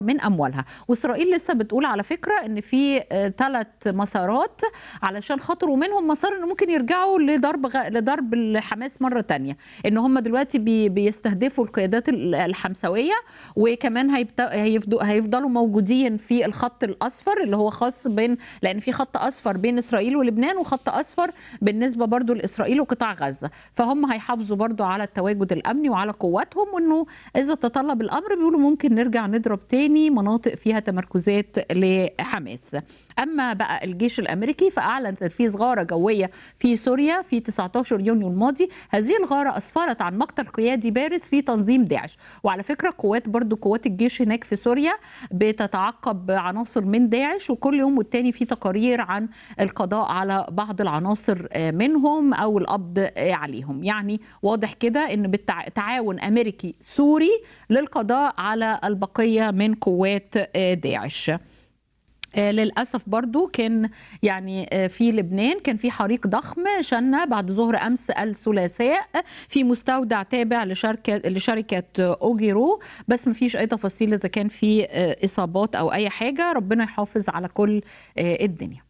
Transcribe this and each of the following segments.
من اموالها واسرائيل لسه بتقول على فكره ان في ثلاث مسارات علشان خاطر ومنهم مسار انه ممكن يرجعوا لضرب غ... لضرب الحماس مره تانية ان هم دلوقتي بي... بيستهدفوا القيادات ال- الحمسويه وكمان هيبت... هيفضلوا هيفضلوا موجودين في الخط الاصفر اللي هو خاص بين لان في خط اصفر بين اسرائيل ولبنان وخط اصفر بالنسبه برضو لاسرائيل وقطاع غزه فهم هيحافظوا برضو على التواجد الامني وعلى قواتهم وانه اذا تطلب الامر بيقولوا ممكن نرجع نضرب تاني مناطق فيها تمركزات لحماس اما بقى الجيش الامريكي فاعلن تنفيذ غاره جويه في سوريا في 19 يونيو الماضي هذه الغاره اسفرت عن مقتل قيادي بارز في تنظيم داعش وعلى فكره قوات برضو قوات الجيش هناك في سوريا بتتعقب عناصر من داعش وكل يوم والتاني في تقارير عن القضاء على بعض العناصر منهم او القبض عليهم يعني واضح كده ان بالتعاون امريكي سوري للقضاء على البقيه من قوات داعش آه للاسف برضو كان يعني آه في لبنان كان في حريق ضخم شن بعد ظهر امس الثلاثاء في مستودع تابع لشركه لشركه اوجيرو بس ما فيش اي تفاصيل اذا كان في آه اصابات او اي حاجه ربنا يحافظ على كل الدنيا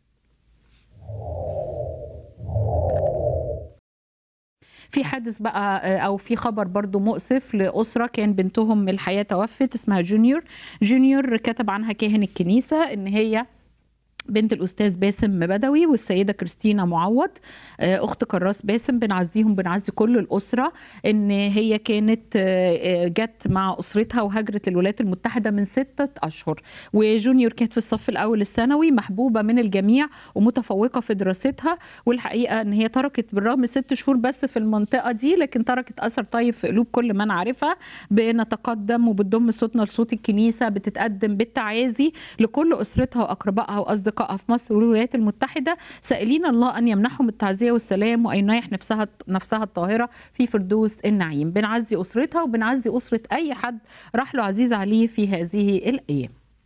في حادث بقى او في خبر برضو مؤسف لاسره كان بنتهم الحياه توفت اسمها جونيور جونيور كتب عنها كاهن الكنيسه ان هي بنت الاستاذ باسم بدوي والسيده كريستينا معوض اخت كراس باسم بنعزيهم بنعزي كل الاسره ان هي كانت جت مع اسرتها وهاجرت للولايات المتحده من ستة اشهر وجونيور كانت في الصف الاول الثانوي محبوبه من الجميع ومتفوقه في دراستها والحقيقه ان هي تركت بالرغم ست شهور بس في المنطقه دي لكن تركت اثر طيب في قلوب كل من عارفها بنتقدم وبتضم صوتنا لصوت الكنيسه بتتقدم بالتعازي لكل اسرتها واقربائها واصدقائها اصدقائها في مصر والولايات المتحده سائلين الله ان يمنحهم التعزيه والسلام وان ينيح نفسها نفسها الطاهره في فردوس النعيم بنعزي اسرتها وبنعزي اسره اي حد راح له عزيز عليه في هذه الايام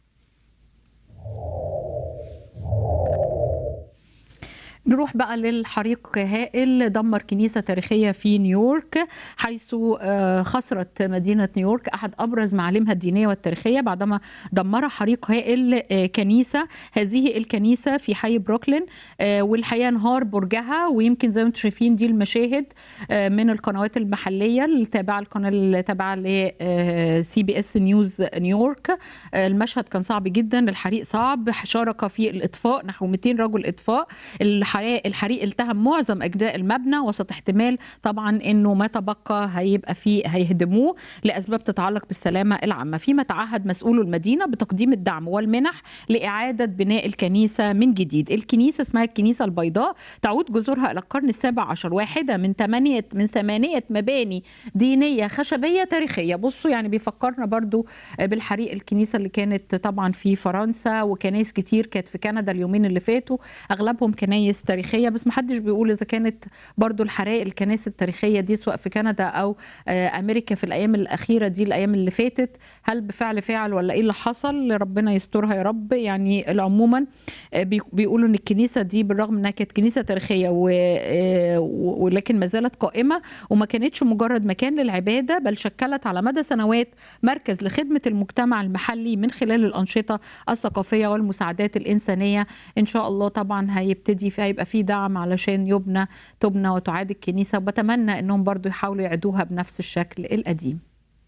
نروح بقى للحريق هائل دمر كنيسة تاريخية في نيويورك حيث خسرت مدينة نيويورك أحد أبرز معالمها الدينية والتاريخية بعدما دمر حريق هائل كنيسة هذه الكنيسة في حي بروكلين والحقيقة انهار برجها ويمكن زي ما انتم شايفين دي المشاهد من القنوات المحلية التابعة القناة التابعة لسي بي اس نيوز نيويورك المشهد كان صعب جدا الحريق صعب شارك في الإطفاء نحو 200 رجل إطفاء الحريق التهم معظم اجزاء المبنى وسط احتمال طبعا انه ما تبقى هيبقى فيه هيهدموه لاسباب تتعلق بالسلامه العامه فيما تعهد مسؤولو المدينه بتقديم الدعم والمنح لاعاده بناء الكنيسه من جديد الكنيسه اسمها الكنيسه البيضاء تعود جذورها الى القرن السابع عشر واحده من ثمانيه من ثمانيه مباني دينيه خشبيه تاريخيه بصوا يعني بيفكرنا برضو بالحريق الكنيسه اللي كانت طبعا في فرنسا وكنايس كتير كانت في كندا اليومين اللي فاتوا اغلبهم كنايس تاريخيه بس محدش بيقول اذا كانت برضو الحرائق الكنائس التاريخيه دي سواء في كندا او امريكا في الايام الاخيره دي الايام اللي فاتت هل بفعل فاعل ولا ايه اللي حصل ربنا يسترها يا رب يعني عموما بيقولوا ان الكنيسه دي بالرغم انها كانت كنيسه تاريخيه ولكن ما زالت قائمه وما كانتش مجرد مكان للعباده بل شكلت على مدى سنوات مركز لخدمه المجتمع المحلي من خلال الانشطه الثقافيه والمساعدات الانسانيه ان شاء الله طبعا هيبتدي في هيبقى في دعم علشان يبنى تبنى وتعاد الكنيسة وبتمنى انهم برضو يحاولوا يعيدوها بنفس الشكل القديم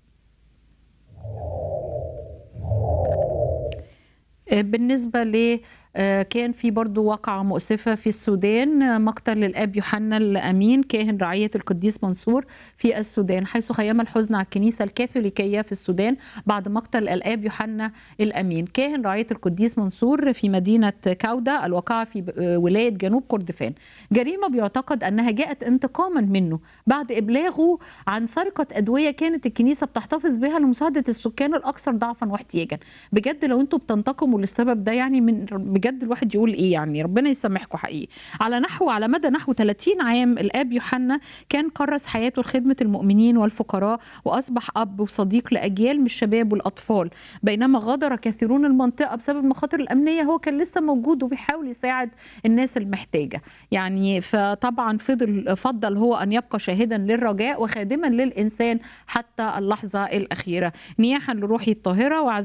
بالنسبة ل كان في برضو واقعة مؤسفة في السودان مقتل الأب يوحنا الأمين كاهن رعية القديس منصور في السودان حيث خيم الحزن على الكنيسة الكاثوليكية في السودان بعد مقتل الأب يوحنا الأمين كاهن رعية القديس منصور في مدينة كاودا الواقعة في ولاية جنوب كردفان جريمة بيعتقد أنها جاءت انتقاما منه بعد إبلاغه عن سرقة أدوية كانت الكنيسة بتحتفظ بها لمساعدة السكان الأكثر ضعفا واحتياجا بجد لو أنتم بتنتقموا للسبب ده يعني من بجد بجد الواحد يقول ايه يعني ربنا يسامحكم حقيقي على نحو على مدى نحو 30 عام الاب يوحنا كان كرس حياته لخدمه المؤمنين والفقراء واصبح اب وصديق لاجيال من الشباب والاطفال بينما غادر كثيرون المنطقه بسبب المخاطر الامنيه هو كان لسه موجود وبيحاول يساعد الناس المحتاجه يعني فطبعا فضل فضل هو ان يبقى شاهدا للرجاء وخادما للانسان حتى اللحظه الاخيره نياحا لروحي الطاهره